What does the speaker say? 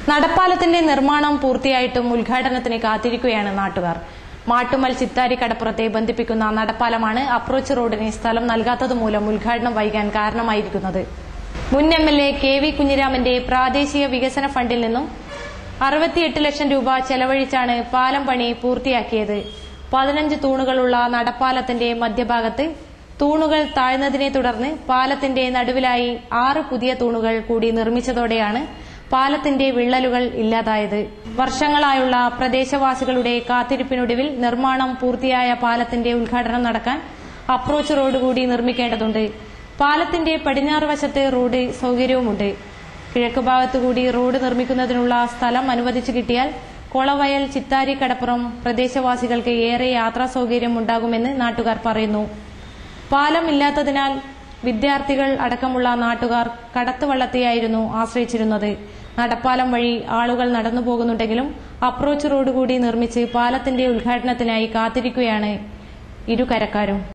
നടപ്പാലത്തിന്റെ നിർമ്മാണം പൂർത്തിയായിട്ടും ഉദ്ഘാടനത്തിന് കാത്തിരിക്കുകയാണ് നാട്ടുകാർ മാട്ടുമൽ ചിത്താരി കടപ്പുറത്തെ ബന്ധിപ്പിക്കുന്ന നടപ്പാലമാണ് അപ്രോച്ച് റോഡിന് സ്ഥലം നൽകാത്തതുമൂലം ഉദ്ഘാടനം വൈകാൻ കാരണമായിരിക്കുന്നത് മുൻ M L A K V കുഞ്ഞിരാമന്റെ പ്രാദേശിക വികസന ഫണ്ടിൽ നിന്നും അറുപത്തിയെട്ട് ലക്ഷം രൂപ ചെലവഴിച്ചാണ് പാലം പണി പൂർത്തിയാക്കിയത് പതിനഞ്ച് തൂണുകളുള്ള നടപ്പാലത്തിന്റെ മധ്യഭാഗത്ത് തൂണുകൾ താഴ്ന്നതിനെ തുടർന്ന് പാലത്തിന്റെ നടുവിലായി ആറ് പുതിയ തൂണുകൾ കൂടി നിർമ്മിച്ചതോടെയാണ് പാലത്തിന്റെ വിള്ളലുകൾ ഇല്ലാതായത് വർഷങ്ങളായുള്ള പ്രദേശവാസികളുടെ കാത്തിരിപ്പിനൊടുവിൽ നിർമ്മാണം പൂർത്തിയായ പാലത്തിന്റെ ഉദ്ഘാടനം നടക്കാൻ അപ്രോച്ച് റോഡ് കൂടി നിർമ്മിക്കേണ്ടതുണ്ട് പാലത്തിന്റെ പടിഞ്ഞാറ് വശത്ത് റോഡ് സൌകര്യവുമുണ്ട് കിഴക്ക് ഭാഗത്തുകൂടി റോഡ് നിർമ്മിക്കുന്നതിനുള്ള സ്ഥലം അനുവദിച്ചു കിട്ടിയാൽ കൊളവയൽ ചിത്താരി കടപ്പുറം പ്രദേശവാസികൾക്ക് ഏറെ യാത്രാ സൌകര്യം ഉണ്ടാകുമെന്ന് നാട്ടുകാർ പറയുന്നു പാലം ഇല്ലാത്തതിനാൽ വിദ്യാർത്ഥികൾ അടക്കമുള്ള നാട്ടുകാർ കടത്തുവള്ളത്തെയായിരുന്നു ആശ്രയിച്ചിരുന്നത് നടപ്പാലം വഴി ആളുകൾ നടന്നു പോകുന്നുണ്ടെങ്കിലും അപ്രോച്ച് റോഡ് കൂടി നിർമ്മിച്ച് പാലത്തിന്റെ ഉദ്ഘാടനത്തിനായി കാത്തിരിക്കുകയാണ് ഇരുകരക്കാരും